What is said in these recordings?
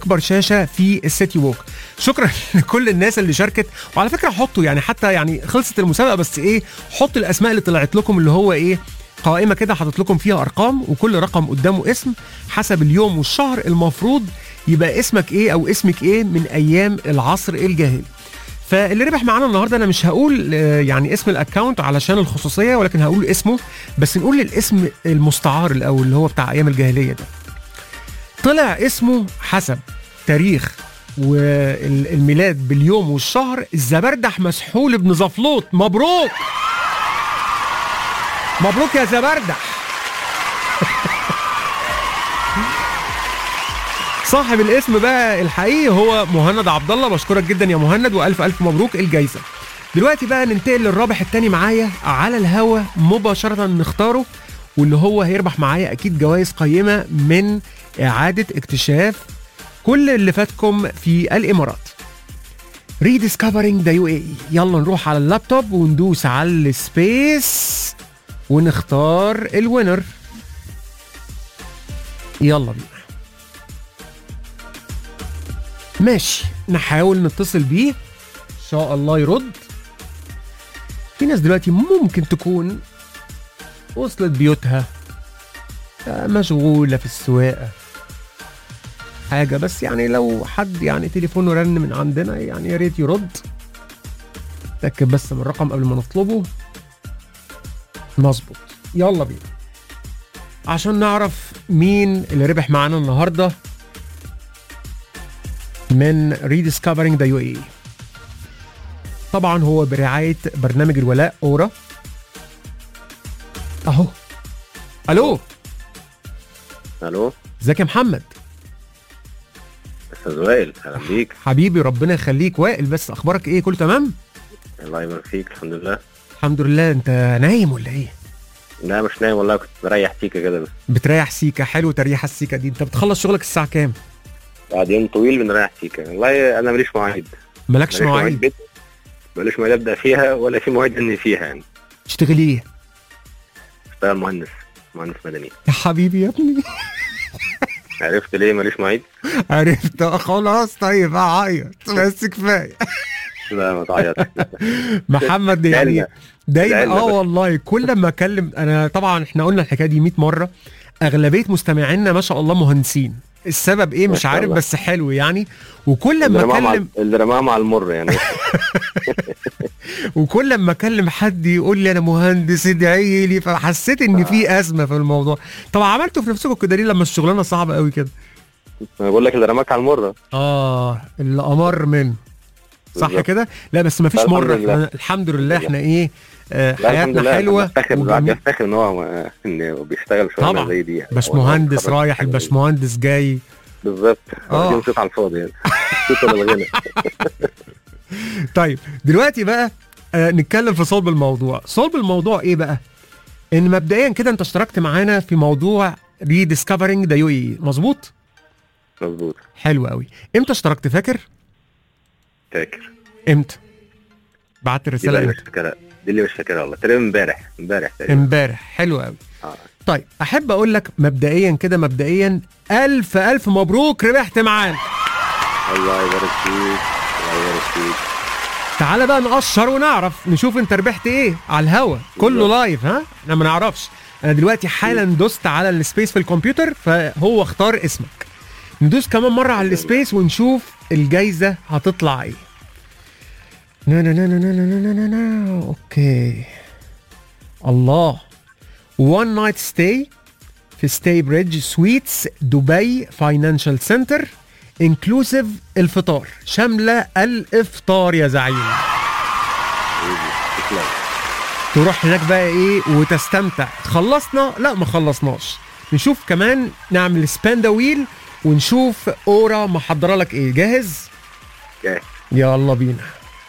اكبر شاشه في السيتي ووك شكرا لكل الناس اللي شاركت وعلى فكره حطوا يعني حتى يعني خلصت المسابقه بس ايه حطوا الاسماء اللي طلعت لكم اللي هو ايه قائمه كده حاطط لكم فيها ارقام وكل رقم قدامه اسم حسب اليوم والشهر المفروض يبقى اسمك ايه او اسمك ايه من ايام العصر الجاهلي فاللي ربح معانا النهارده انا مش هقول آه، يعني اسم الاكونت علشان الخصوصيه ولكن هقول اسمه بس نقول الاسم المستعار الاول اللي هو بتاع ايام الجاهليه ده طلع اسمه حسب تاريخ والميلاد باليوم والشهر الزبردح مسحول بن زفلوط مبروك مبروك يا زبردح صاحب الاسم بقى الحقيقي هو مهند عبد الله بشكرك جدا يا مهند والف الف مبروك الجايزه دلوقتي بقى ننتقل للرابح التاني معايا على الهوا مباشره نختاره واللي هو هيربح معايا اكيد جوائز قيمه من اعاده اكتشاف كل اللي فاتكم في الامارات ريديسكفرينج ذا يو اي يلا نروح على اللابتوب وندوس على السبيس ونختار الوينر يلا بينا ماشي نحاول نتصل بيه ان شاء الله يرد في ناس دلوقتي ممكن تكون وصلت بيوتها آه، مشغولة في السواقة حاجة بس يعني لو حد يعني تليفونه رن من عندنا يعني يا ريت يرد تأكد بس من الرقم قبل ما نطلبه مظبوط يلا بينا عشان نعرف مين اللي ربح معانا النهارده من ريديسكفرينج ذا يو اي طبعا هو برعايه برنامج الولاء اورا اهو الو الو ازيك يا محمد استاذ وائل اهلا بيك حبيبي ربنا يخليك وائل بس اخبارك ايه كله تمام الله يبارك فيك الحمد لله الحمد لله انت نايم ولا ايه لا مش نايم والله كنت بريح سيكا كده بس بتريح سيكا حلو تريح السيكا دي انت بتخلص شغلك الساعه كام بعد يوم طويل بنريح سيكا والله انا ماليش مواعيد مالكش مواعيد بيت ماليش مواعيد ابدا فيها ولا في مواعيد اني فيها يعني تشتغل ايه اشتغل مهندس مهندس مدني يا حبيبي يا ابني عرفت ليه ماليش مواعيد؟ عرفت خلاص طيب هعيط بس كفايه لا ما تعيط محمد يعني العلة. دايما العلة اه بس. والله كل ما اكلم انا طبعا احنا قلنا الحكايه دي 100 مره اغلبيه مستمعينا ما شاء الله مهندسين السبب ايه ما مش شاء عارف الله. بس حلو يعني وكل اللي ما رماها مع اكلم اللي رماها مع المر يعني وكل ما اكلم حد يقول لي انا مهندس ادعي لي فحسيت ان في ازمه في الموضوع طب عملتوا في نفسكم كده ليه لما الشغلانه صعبه قوي كده انا بقول لك اللي رماك على المر اه اللي امر من صح بالظبط. كده لا بس ما فيش الحمد مره لله. احنا الحمد لله احنا ايه آه لا الحمد حياتنا لله حلوه بفتخر وجميل. بفتخر ان هو انه بيشتغل شغلانه طبعا. زي دي يعني. باشمهندس هو رايح حاجة زي دي. الباشمهندس جاي بالظبط آه. واخدين صوت على الفاضي يعني صوت ولا الغنى طيب دلوقتي بقى آه نتكلم في صلب الموضوع صلب الموضوع ايه بقى ان مبدئيا كده انت اشتركت معانا في موضوع ريديسكفرينج ذا يو اي مظبوط مظبوط حلو قوي امتى اشتركت فاكر فاكر امتى بعت دي الرساله اللي مش امتى فاكرها دي اللي مش فاكرها والله تقريبا امبارح امبارح تقريبا امبارح حلو قوي آه. طيب احب اقول لك مبدئيا كده مبدئيا الف الف مبروك ربحت معانا الله يبارك فيك الله يبارك فيك تعالى بقى نقشر ونعرف نشوف انت ربحت ايه على الهوا كله بالظبط. لايف ها احنا ما نعرفش انا دلوقتي حالا دوست على السبيس في الكمبيوتر فهو اختار اسمك ندوس كمان مره على السبيس ونشوف الجايزه هتطلع ايه نا نا نا نا نا نا نا نا نا. اوكي الله وان نايت ستاي في ستاي بريدج سويتس دبي فاينانشال سنتر انكلوسيف الفطار شامله الافطار يا زعيم تسلم تروح هناك بقى ايه وتستمتع خلصنا لا ما خلصناش نشوف كمان نعمل سبان ذا ويل ونشوف اورا محضره لك ايه جاهز جاهز. يلا بينا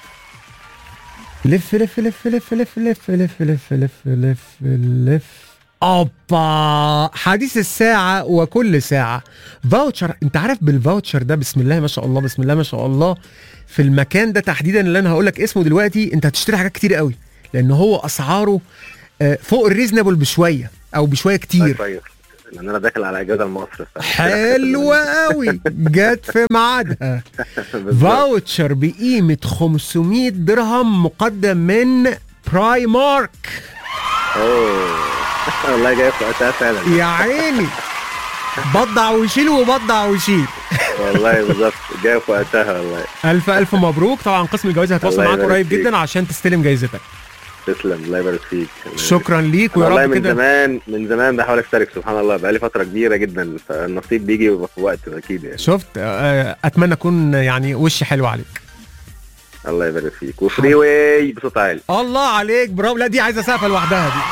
لف لف لف لف لف لف لف لف لف لف لف اوبا حديث الساعة وكل ساعة فاوتشر انت عارف بالفاوتشر ده بسم الله ما شاء الله بسم الله ما شاء الله في المكان ده تحديدا اللي انا هقول لك اسمه دلوقتي انت هتشتري حاجات كتير قوي لان هو اسعاره آه، فوق الريزنبل بشويه او بشويه كتير طيب لان انا داخل على اجازه لمصر ف- حلوة قوي جت في ميعادها بالظبط. فاوتشر بقيمة 500 درهم مقدم من براي مارك اوه والله جاي في وقتها فعلا يا عيني بضع وشيل وبضع وشيل والله بالظبط جاي في وقتها والله الف الف مبروك طبعا قسم الجوائز هيتواصل الله معاك يبارك قريب فيك. جدا عشان تستلم جايزتك تسلم الله يبارك فيك الله يبارك شكرا ليك ويا والله رب من كده زمان من زمان بحاول اشترك سبحان الله بقالي فتره كبيره جدا فالنصيب بيجي في وقت اكيد يعني شفت آه، اتمنى اكون يعني وشي حلو عليك الله يبارك فيك وفري واي بصوت عالي الله عليك برافو لا دي عايزه سقفه لوحدها دي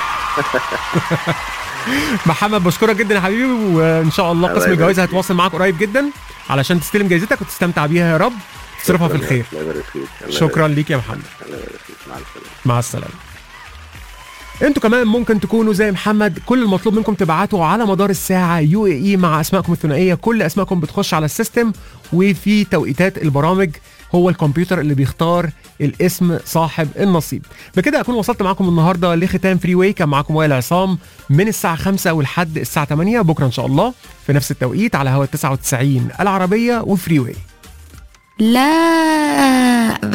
محمد بشكرك جدا يا حبيبي وان شاء الله الله قسم يبارك الجوائز فيك. هيتواصل معاك قريب جدا علشان تستلم جايزتك وتستمتع بيها يا رب تصرفها في شكراً. الخير الله يبارك فيك الله شكرا ليك يا محمد يبارك- الله يبارك فيك مع السلامه مع السلامه انتوا كمان ممكن تكونوا زي محمد كل المطلوب منكم تبعتوا على مدار الساعه يو اي اي مع اسمائكم الثنائيه كل اسمائكم بتخش على السيستم وفي توقيتات البرامج هو الكمبيوتر اللي بيختار الاسم صاحب النصيب بكده اكون وصلت معاكم النهارده لختام فري واي كان معاكم وائل عصام من الساعه 5 ولحد الساعه 8 بكره ان شاء الله في نفس التوقيت على هوا 99 العربيه وفري واي لا